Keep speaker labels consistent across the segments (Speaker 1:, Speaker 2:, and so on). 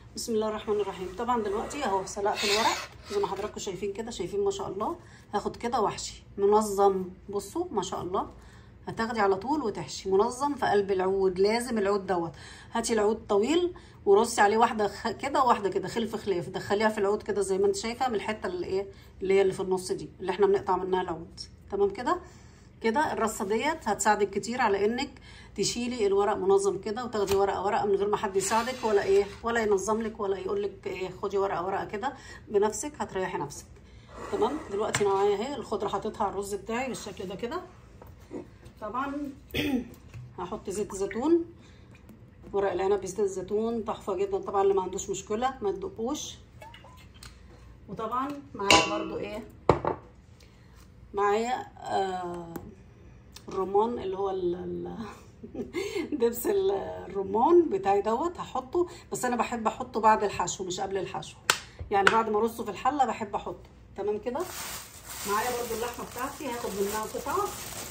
Speaker 1: بسم الله الرحمن الرحيم طبعا دلوقتي اهو سلقت الورق زي ما حضراتكم شايفين كده شايفين ما شاء الله هاخد كده واحشي منظم بصوا ما شاء الله هتاخدي على طول وتحشي منظم في قلب العود لازم العود دوت هاتي العود طويل ورصي عليه واحده خ... كده وواحده كده خلف خلاف دخليها في العود كده زي ما انت شايفه من الحته اللي ايه اللي هي اللي في النص دي اللي احنا بنقطع منها العود تمام كده كده الرصه ديت هتساعدك كتير على انك تشيلي الورق منظم كده وتاخدي ورقه ورقه من غير ما حد يساعدك ولا ايه ولا ينظم لك ولا يقول لك ايه خدي ورقه ورقه كده بنفسك هتريحي نفسك تمام دلوقتي انا معايا اهي الخضره حطيتها على الرز بتاعي بالشكل ده كده طبعا هحط زيت زيتون ورق العنب بزيت الزيتون تحفه جدا طبعا اللي ما عندوش مشكله ما تدقوش وطبعا معايا برضو ايه معايا آه الرمان اللي هو ال ال دبس الرمان بتاعي دوت هحطه بس انا بحب احطه بعد الحشو مش قبل الحشو يعني بعد ما ارصه في الحله بحب احطه تمام كده معايا برضو اللحمه بتاعتي هاخد منها قطعه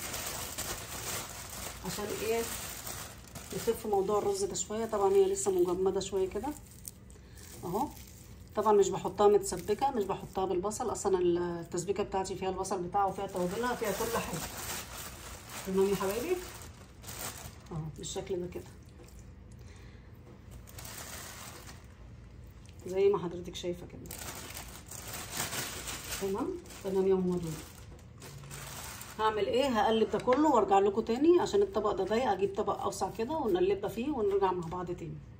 Speaker 1: عشان ايه يخف موضوع الرز ده شويه طبعا هي لسه مجمده شويه كده اهو طبعا مش بحطها متسبكه مش بحطها بالبصل اصلا التسبيكه بتاعتي فيها البصل بتاعه وفيها توابلها فيها كل حاجه تمام يا حبايبي اهو بالشكل ده كده زي ما حضرتك شايفه كده تمام تمام يا ام دول هعمل ايه هقلب ده كله وارجع لكم تاني عشان الطبق ده ضيق اجيب طبق اوسع كده ونقلبها فيه ونرجع مع بعض تاني